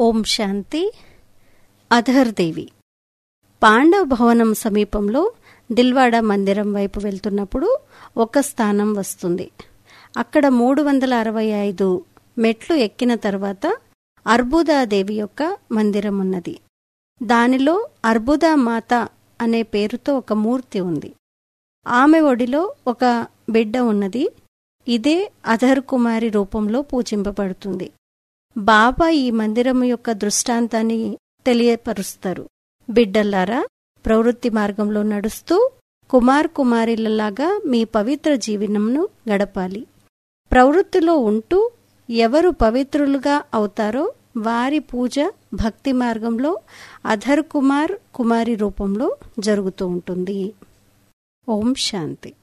ఓం శాంతి అధర్ దేవి పాండవ భవనం సమీపంలో దిల్వాడ మందిరం వైపు వెళ్తున్నప్పుడు ఒక స్థానం వస్తుంది అక్కడ మూడు వందల అరవై ఐదు మెట్లు ఎక్కిన తర్వాత అర్బుదాదేవి యొక్క మందిరం ఉన్నది దానిలో అర్బుదా మాత అనే పేరుతో ఒక మూర్తి ఉంది ఆమె ఒడిలో ఒక బిడ్డ ఉన్నది ఇదే అధర్ కుమారి రూపంలో పూజింపబడుతుంది బాబా ఈ మందిరం యొక్క దృష్టాంతాన్ని తెలియపరుస్తారు బిడ్డల్లారా ప్రవృత్తి మార్గంలో నడుస్తూ కుమార్ కుమారిలలాగా మీ పవిత్ర జీవనంను గడపాలి ప్రవృత్తిలో ఉంటూ ఎవరు పవిత్రులుగా అవుతారో వారి పూజ భక్తి మార్గంలో అధర్ కుమార్ కుమారి రూపంలో జరుగుతూ ఉంటుంది ఓం శాంతి